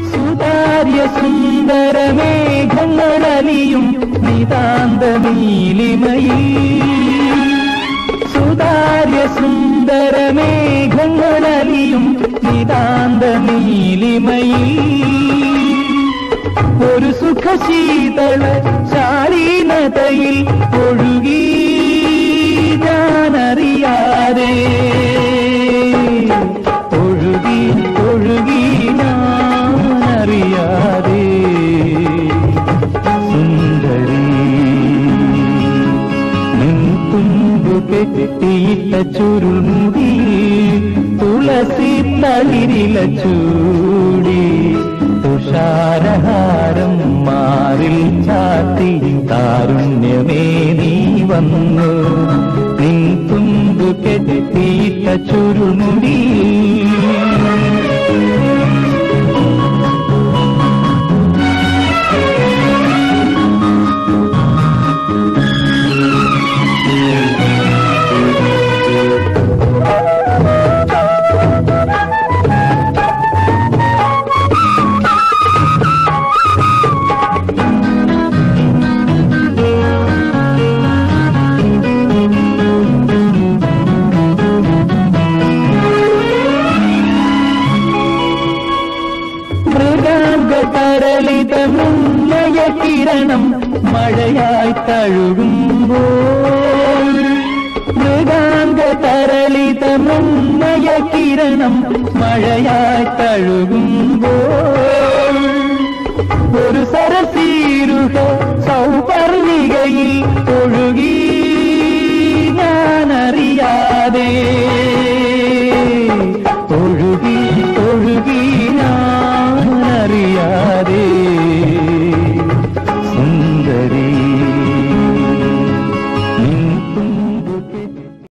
സുതാര്യ സുന്ദരമേഘങ്ങളലിയും നിതാന്ത നീലിമയിൽ സുതാര്യ സുന്ദരമേഘങ്ങളലിയും നിതാന്ത നീലിമയിൽ ഒരു സുഖശീതള ശാലീനതയിൽ ഒഴുകി ഞാനറിയാതെ ഒഴുകി ഒഴുകി ഞാനറിയാതെ സുന്ദരി നിൻതുമ്പു കെട്ടിയിട്ട ചുരുൾമുടി തുളസി തളിരില ചൂടി തുഷാരഹാരം മാറിൽ ചാത്തി താരുണ്യമേ നീ വന്നു നിൻ തുമ്പു കെട്ടിയിട്ട ചുരുൾമുടി മൃഗാംഗതരളിത മുന്നയ കിരണം മഴയായി തഴുകുമ്പോൾ മൃഗാംഗതരളിത മുന്നയ കിരണം മഴയായി തഴുകുമ്പോൾ ഒരു സരസീരുഹ സൗപർണികയിൽ ഒഴുകി ഞാനറിയാതെ